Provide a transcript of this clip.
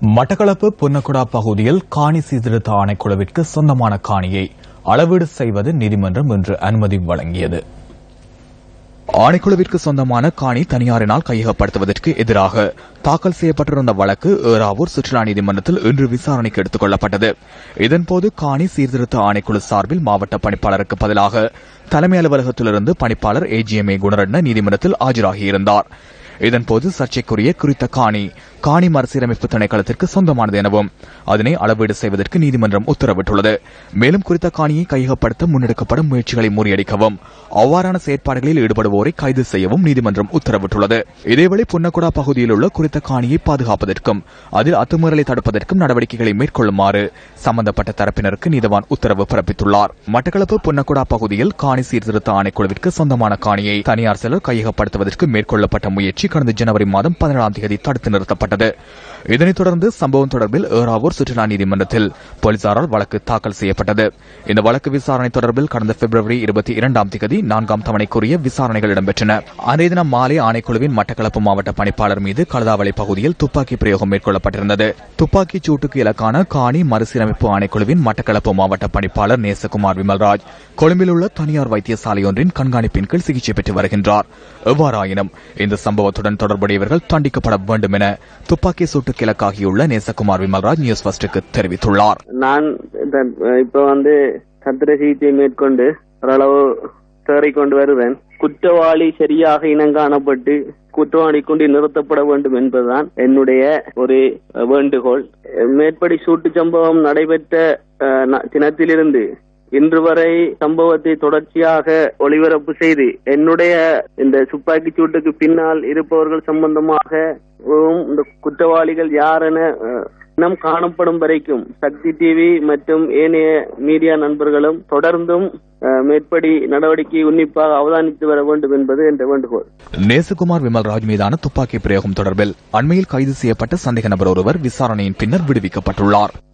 மட்டக்களப்பு புன்னக்குடா பகுதியில் காணி சீர்திருத்த ஆணைக்குழுவிற்கு சொந்தமான காணியை அளவீடு செய்வது நீதிமன்றம் இன்று அனுமதி வழங்கியது ஆணைக்குழுவிற்கு சொந்தமான காணி தனியாரினால் கையகப்படுத்துவதற்கு எதிராக தாக்கல் செய்யப்பட்டிருந்த வழக்கு ஏறாவூர் சுற்றுலா நீதிமன்றத்தில் இன்று விசாரணைக்கு எடுத்துக் கொள்ளப்பட்டது இதன்போது காணி சீர்திருத்த ஆணைக்குழு சார்பில் மாவட்ட பணிப்பாளருக்கு பதிலாக தலைமை அலுவலகத்திலிருந்து பணிப்பாளர் ஏஜிஎம்ஏ குணரட்ன நீதிமன்றத்தில் ஆஜராகியிருந்தார் இதன்போது சர்ச்சைக்குரிய குறித்த காணி காணி மறுசீரமைப்பு திணைக்களத்திற்கு சொந்தமானது எனவும் அதனை அளவீடு செய்வதற்கு நீதிமன்றம் உத்தரவிட்டுள்ளது மேலும் குறித்த காணியை கையகப்படுத்த முன்னெடுக்கப்படும் முயற்சிகளை முறியடிக்கவும் அவ்வாறான செயற்பாடுகளில் ஈடுபடுவோரை கைது செய்யவும் நீதிமன்றம் உத்தரவிட்டுள்ளது இதேவேளை புன்னக்குடா பகுதியில் உள்ள குறித்த காணியை பாதுகாப்பதற்கும் அதில் அத்துமீறலை தடுப்பதற்கும் நடவடிக்கைகளை மேற்கொள்ளுமாறு சம்பந்தப்பட்ட தரப்பினருக்கு நீதவான் உத்தரவு பிறப்பித்துள்ளார் மட்டக்களப்பு புன்னக்குடா பகுதியில் காணி சீர்திருத்த ஆணைக்குழுவிற்கு சொந்தமான காணியை தனியார் சிலர் கையகப்படுத்துவதற்கு மேற்கொள்ளப்பட்ட முயற்சி கடந்த ஜனவரி மாதம் பதினேழாம் தேதி தடுத்து நிறுத்தப்பட்டது இதனைத் தொடர்ந்து சம்பவம் தொடர்பில் ஏறாவூர் சுற்றுலா நீதிமன்றத்தில் போலீசாரால் வழக்கு தாக்கல் செய்யப்பட்டது இந்த வழக்கு விசாரணை தொடர்பில் கடந்த பிப்ரவரி இருபத்தி இரண்டாம் தேதி நான்காம் தவணைக்குரிய விசாரணைகள் இடம்பெற்றன அன்றைய தினம் மாலை ஆணைக்குழுவின் மட்டக்களப்பு மாவட்ட பணிப்பாளர் மீது கழுதாவளை பகுதியில் துப்பாக்கி பிரயோகம் மேற்கொள்ளப்பட்டிருந்தது துப்பாக்கிச் சூட்டுக்கு இலக்கான காணி மறுசீரமைப்பு ஆணைக்குழுவின் மட்டக்களப்பு மாவட்ட பணிப்பாளர் நேசகுமார் விமல்ராஜ் கொழும்பில் உள்ள தனியார் வைத்தியசாலையொன்றின் கண்காணிப்பின் கீழ் சிகிச்சை பெற்று வருகின்றார் எவ்வாறாயினும் இந்த சம்பவத்துடன் தொடர்புடையவர்கள் தண்டிக்கப்பட வேண்டும் என துப்பாக்கி சூட்டுக்கு இலக்காகியுள்ள நேசகுமார் விமல்ராஜ் நியூஸ் ஃபர்ஸ்டுக்கு தெரிவித்துள்ளார் நான் இந்த- இப்ப வந்து சத்திர சிகிச்சை மேற்கொண்டு ஓரளவு தேறிக் கொண்டு வருவேன் குற்றவாளி சரியாக இனங்காணப்பட்டு குற்றவாளி கொண்டு நிறுத்தப்பட வேண்டும் என்பதுதான் என்னுடைய ஒரு அஹ், வேண்டுகோள் அஹ், மேற்படி சூட்டு சம்பவம் நடைபெற்ற அஹ், ந- தினத்திலிருந்து இன்று வரை சம்பவத்தை தொடர்ச்சியாக ஒளிபரப்பு செய்து என்னுடைய இந்த துப்பாக்கிச் சூட்டுக்கு பின்னால் இருப்பவர்கள் சம்பந்தமாக உம், இந்த குற்றவாளிகள் யார் என அஹ், இனம் காணப்படும் வரைக்கும் சக்தி டிவி மற்றும் ஏனைய மீடியா நண்பர்களும் தொடர்ந்தும் அஹ், மேற்படி நடவடிக்கையை உன்னிப்பாக அவதானித்து வர வேண்டும் என்பது என்ற வேண்டுகோள் நேசகுமார் விமல்ராஜ் மீதான துப்பாக்கி பிரயோகம் தொடர்பில் அண்மையில் கைது செய்யப்பட்ட சந்தேக நபர் ஒருவர் விசாரணையின் பின்னர் விடுவிக்கப்பட்டுள்ளார்